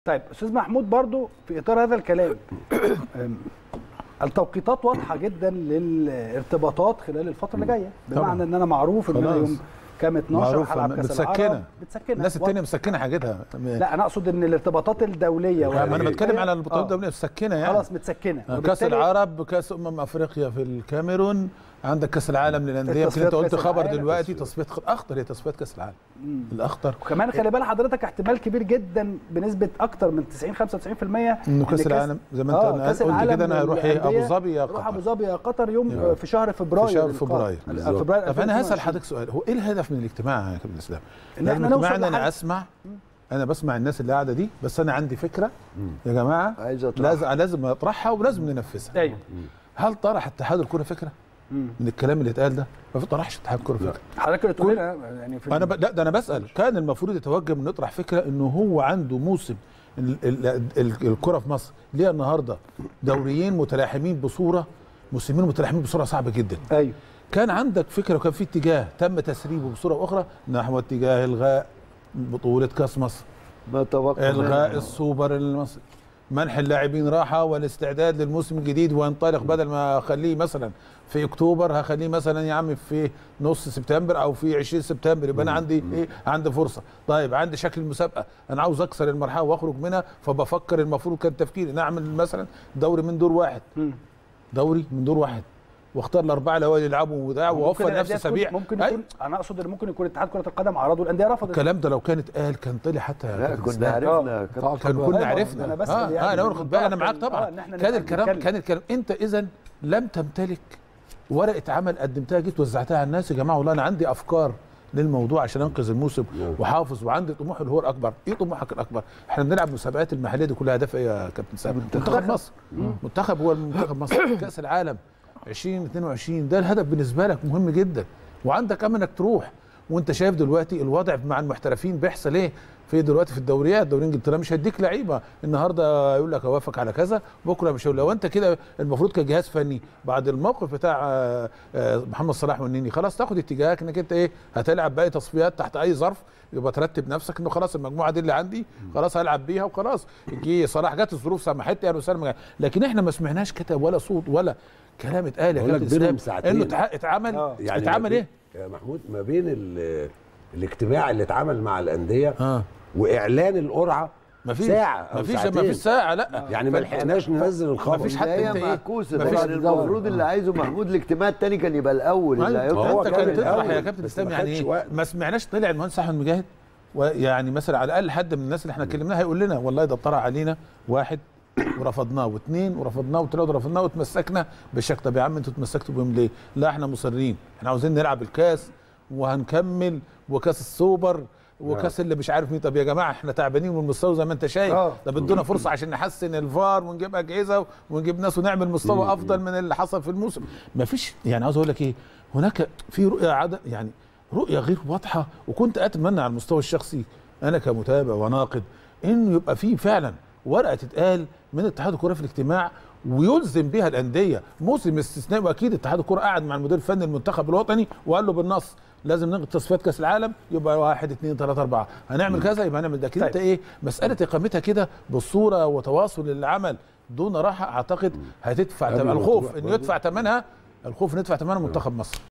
طيب استاذ محمود برضو في اطار هذا الكلام أم، التوقيتات واضحه جدا للارتباطات خلال الفتره اللي جايه بمعنى طبعاً. ان انا معروف ان انا خلاص. يوم كام 12 معروفة، هلعب كاس متسكنة. العرب بتسكنها الناس التانية مسكنه حاجتها لا انا اقصد ان الارتباطات الدوليه ما انا والأفريقية- بتكلم على البطولات آه، الدوليه مسكنه يعني خلاص متسكنه كاس وبالتالي- العرب كاس امم افريقيا في الكاميرون عندك كاس العالم للانديه يمكن تصفيات انت قلت كأس خبر العالم. دلوقتي تصفيات الاخطر هي تصفيات كاس العالم الاخطر وكمان خلي بال حضرتك احتمال كبير جدا بنسبه اكتر من 90 95% انه كاس العالم زي ما انت آه، كأس قلت العالم كده انا هيروح ايه ابو للأندية ظبي يا روح ابو قطر ظبي يا قطر يوم يا. في شهر فبراير في شهر القادم. فبراير. آه، فبراير طب انا هسال 2022. حضرتك سؤال هو ايه الهدف من الاجتماع يا كابتن اسلام؟ إن لازم إحنا نوصل اجتماعنا انا لحل. اسمع انا بسمع الناس اللي قاعده دي بس انا عندي فكره يا جماعه عايز أطرحها. لازم لازم اطرحها ولازم ننفذها ايوه هل طرح اتحاد الكره فكره من الكلام اللي اتقال ده ما في طرحش اتحاد الكره فكره حضرتك اللي تقول لنا يعني في انا ب... لا ده انا بسال كان المفروض يتوجه من نطرح فكره انه هو عنده موسم ال... ال... ال... الكره في مصر ليه النهارده دوريين متلاحمين بصوره موسمين متلاحمين بصوره صعبه جدا ايوه كان عندك فكره وكان في اتجاه تم تسريبه بصوره اخرى نحو اتجاه الغاء بطوله كاس مصر ما توقع الغاء السوبر المصري منح اللاعبين راحه والاستعداد للموسم الجديد وينطلق بدل ما اخليه مثلا في اكتوبر هخليه مثلا يا عم في نص سبتمبر او في 20 سبتمبر يبقى انا عندي ايه عندي فرصه طيب عندي شكل المسابقه انا عاوز اكسر المرحله واخرج منها فبفكر المفروض كان تفكيري نعمل مثلا دوري من دور واحد دوري من دور واحد واختار الاربعه الاوائل يلعبوا وبتاع ممكن واوفر الأندية نفسي تكون- اسابيع ممكن أي. يكون انا اقصد ان ممكن يكون اتحاد كره القدم عرضه الانديه رفضت الكلام ده لو كان اتقال كان طلع حتى لا كابتن كنا إسلام. عرفنا كابتن. كان كنا أيوة، عرفنا أنا بسأل اه, يعني آه انا من واخد بالي انا معاك منطلق ال- طبعا آه، إن إحنا كان نبقى الكلام نتكلم. كان الكلام انت اذا لم تمتلك ورقه عمل قدمتها جيت وزعتها على الناس يا جماعه والله انا عندي افكار للموضوع عشان انقذ الموسم وحافظ وعندي طموح اللي هو الاكبر ايه طموحك الاكبر احنا بنلعب المسابقات المحليه دي كلها هدفها ايه يا كابتن سامي منتخب مصر منتخب هو المنتخب مصر كاس العالم 2022 ده الهدف بالنسبه لك مهم جدا وعندك امل انك تروح وانت شايف دلوقتي الوضع مع المحترفين بيحصل ايه في دلوقتي في الدوريات دوري انجلترا مش هيديك لعيبه النهارده يقول لك اوافق على كذا بكره مش هيقول لو انت كده المفروض كجهاز فني بعد الموقف بتاع آه، آه، محمد صلاح والنني خلاص تاخد اتجاهك انك انت ايه هتلعب باقي تصفيات تحت اي ظرف يبقى ترتب نفسك انه خلاص المجموعه دي اللي عندي خلاص هلعب بيها وخلاص جه صلاح جت الظروف سمحت يعني وسلم لكن احنا ما سمعناش كتب ولا صوت ولا كلام اتقال يا بقول لك كابتن بينهم اسلام ساعتين. انه اتع- اتعمل آه. يعني اتعمل ما بين- ايه؟ يا محمود ما بين ال- الاجتماع اللي اتعمل مع الانديه اه واعلان القرعه ما فيش ساعه أو ما فيش ما ساعتين. فيش ساعه لا يعني ما لحقناش ننزل الخبر مفيش حد هي انت ايه معكوسه مفيش- طبعا المفروض اللي عايزه محمود الاجتماع الثاني كان يبقى الاول اللي أيوة، هيطلع هو انت كان كان تطرح الأول، يا كابتن بس اسلام ما يعني خدش ايه وقت. ما سمعناش طلع المهندس احمد مجاهد ويعني مثلا على الاقل حد من الناس اللي احنا كلمناها هيقول لنا والله ده طرح علينا واحد ورفضناه واثنين ورفضناه وثلاثه ورفضناه وتمسكنا بالشكل طب يا عم انتوا اتمسكتوا بهم ليه؟ لا احنا مصرين احنا عاوزين نلعب الكاس وهنكمل وكاس السوبر وكاس اللي مش عارف مين طب يا جماعه احنا تعبانين من المستوى زي ما انت شايف آه. طب ادونا فرصه عشان نحسن الفار ونجيب اجهزه ونجيب ناس ونعمل مستوى افضل من اللي حصل في الموسم مفيش يعني عاوز اقول لك ايه هناك في رؤيه عدد يعني رؤيه غير واضحه وكنت اتمنى على المستوى الشخصي انا كمتابع وناقد انه يبقى في فعلا ورقه تتقال من اتحاد الكره في الاجتماع ويلزم بها الانديه موسم استثنائي واكيد اتحاد الكره قعد مع المدير الفني المنتخب الوطني وقال له بالنص لازم نلغي تصفيات كاس العالم يبقى واحد اثنين ثلاثة أربعة هنعمل كذا يبقى هنعمل ده كده طيب. انت ايه مسألة إقامتها كده بالصورة وتواصل العمل دون راحة أعتقد هتدفع قبل ثمن ما الخوف تروح إنه برضه. يدفع ثمنها الخوف ندفع ثمنها منتخب مصر